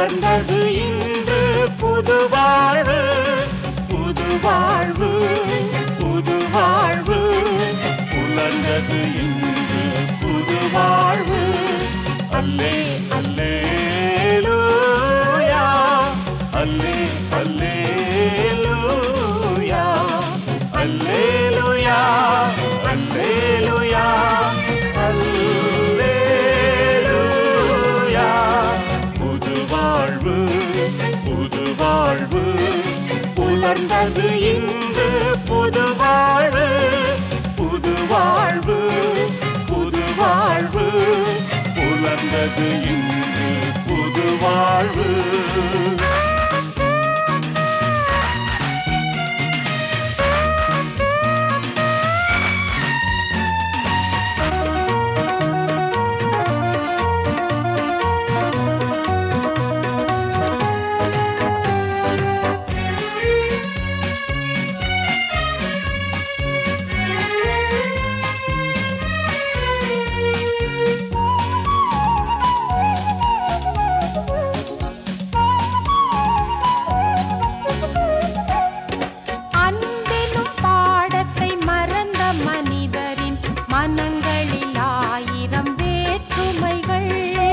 புலர்ந்தது இன்று புது வாழ்வு புது வாழ்வு புது வாழ்வு புலர்ந்தது இன்று புது வாழ்வு அல்லே அல்லே அல்லே அல்லேலூயா அல்லேலூயா அல்லேலூயா அல்லேலூயா புது வாழ்வு புது வாழ்வு புலர்ந்தது இன்று புது வாழ்வு புது வாழ்வு புது வாழ்வு புலர்ந்தது இன்று புது வாழ்வு அன்பெனும் பாடத்தை மறந்த மனிதரின் மனங்களில் ஆயிரம் வேற்றுமைகள்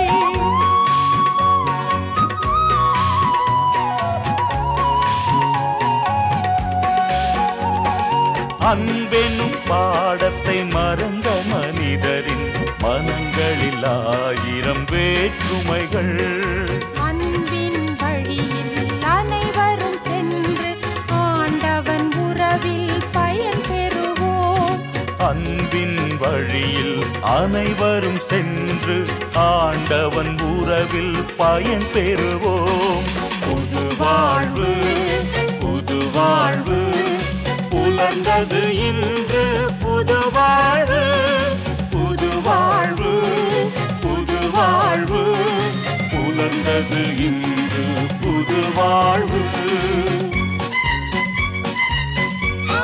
அன்பெனும் பாடத்தை மறந்த மனிதரின் மனங்களில் ஆயிரம் வேற்றுமைகள் அன்பின் வழியில் அனைவரும் சென்று ஆண்டவன் உறவில் பயன் பெறுவோம் அன்பின் வழியில் அனைவரும் சென்று ஆண்டவன் உறவில் பயன் பெறுவோம் புது வாழ்வு புது வாழ்வு புலர்ந்தது இன்று புது வாழ்வு புது வாழ்வு புது வாழ்வு புலர்ந்தது இன்று புது வாழ்வு ஆ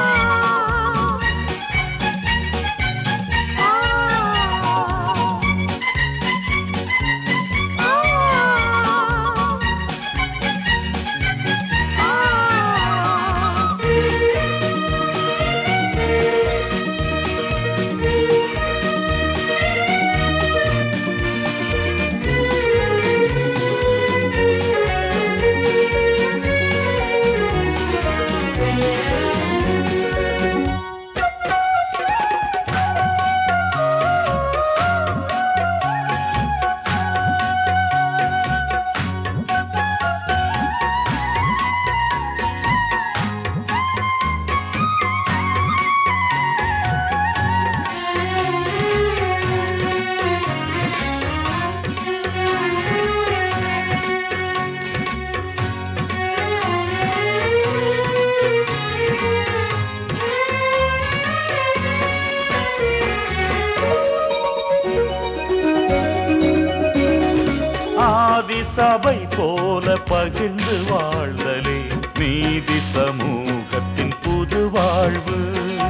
ஆதி சபை போல பகிர்ந்து வாழ்தலே நீதி சமூகத்தின் புது வாழ்வு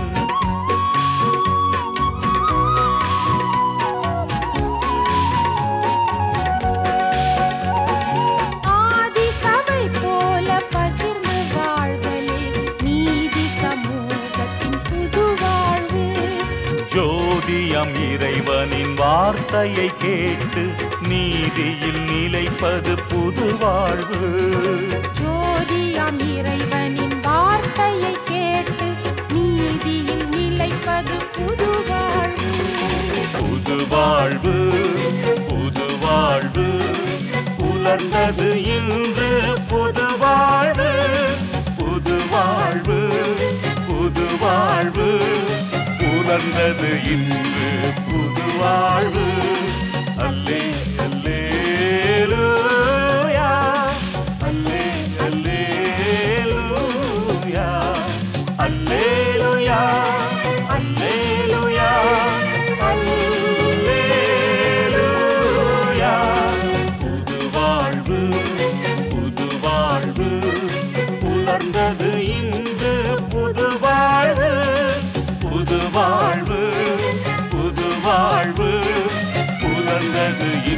ஆதி சபை போல பகிர்ந்து வாழ்தலே நீதி சமூகத்தின் புது வாழ்வு ஜோதியம் இறைவனின் வார்த்தையை கேட்டு நீதியில் நிலைப்பது புது வாழ்வு ஜோதியாம் இறைவனின் வார்த்தையை கேட்டு நீதியில் நிலைப்பது புது வாழ்வு புது வாழ்வு புது வாழ்வு புலர்ந்தது இன்று புது வாழ்வு புது வாழ்வு புது வாழ்வு புலர்ந்தது இன்று புது வாழ்வு அல்லே அல்லேலூயா அல்லே அல்லேலூயா அல்லேலூயா அல்லேலூயா அல்லேலூயா புது வாழ்வு புது வாழ்வு புலர்ந்தது இன்று புது வாழ்வு புது வாழ்வு புது வாழ்வு புலர்ந்தது இன்று